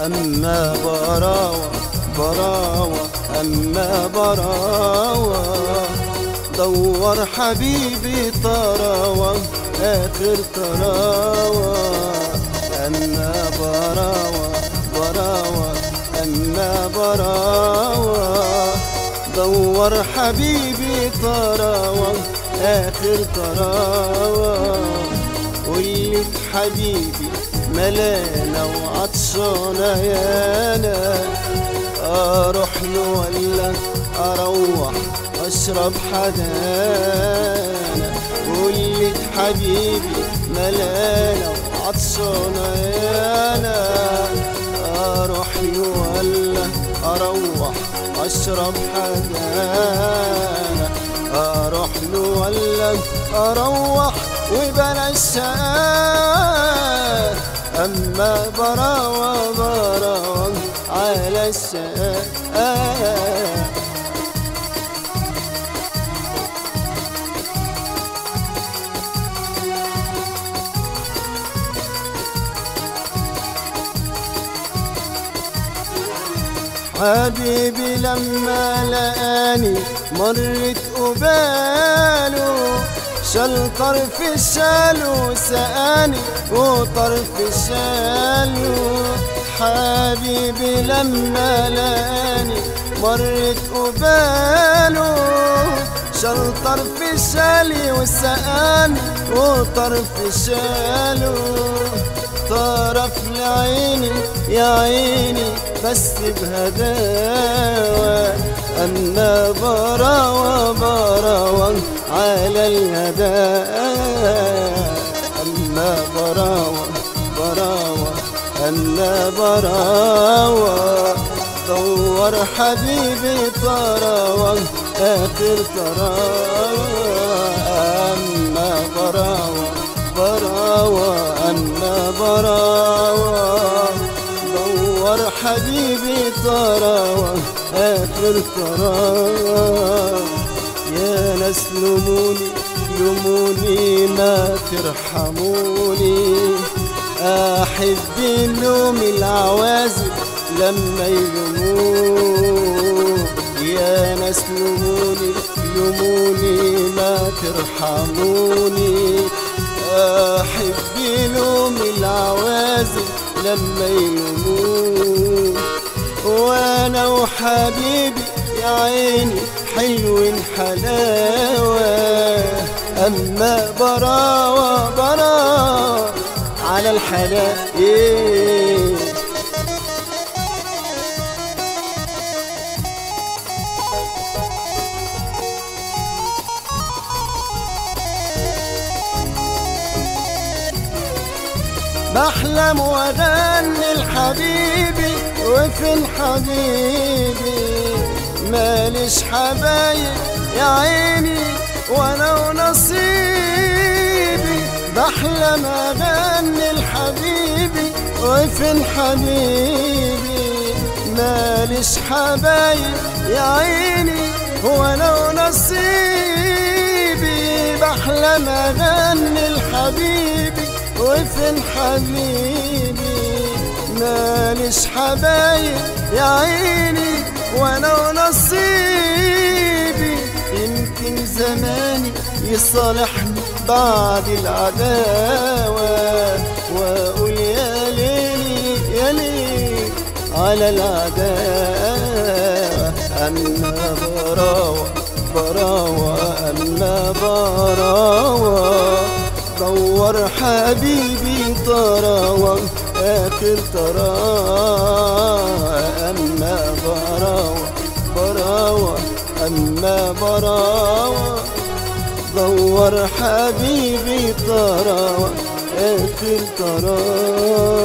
أما براوة براوة أما براوة دور حبيبي طراوة آخر طراوة أما براوة براوة أما براوة دور حبيبي طراوة آخر طراوة قولك حبيبي ملانة وعطشانة يانا أروح له ولا أروح أشرب حدانا قولك حبيبي ملانة وعطشانة يانا أروح له ولا أروح أشرب حدانا أروح له ولا أروح وبلاش شقاق أما براوة براوة على الشقاق حبيبي لما لقاني مرت قباله شال طرف شاله سقاني وطرف شاله حبيبي لما لقاني مرت قباله شال طرف شالي وسقاني وطرف شاله طرف لعيني يا عيني بس بهداوة أما براوة براوة على الهداوة أما براوة براوة أما براوة دور حبيبي طراوة آخر طراوة أما براوة براوة أما براوة دور حبيبي طراوة آخر طراوة يا ناس لموني لموني ما ترحموني أحب النوم العوازل لما يلومون يا ناس لموني لموني ما ترحموني أحب لوم العوازل لما يلومون وأنا وحبيبي يا عيني حلو حلاوة أما براوة براوة على الحلاوة إيه بحلم واغني لحبيبي وفين حبيبي ماليش حبايب يا عيني وانا ونصيبي بحلم اغني لحبيبي وفين حبيبي ماليش حبايب يا عيني وانا ونصيبي بحلم اغني لحبيبي وفين حبيبي ماليش حبايب يا عيني وانا ونصيبي يمكن زماني يصالحني بعد العداوة واقول يا ليلي يا ليلي على العداوة أما براوة براوة أما براوة دور حبيبي طراوة آخر طراوة أما براوة براوة أما براوة دور حبيبي طراوة آخر طراوة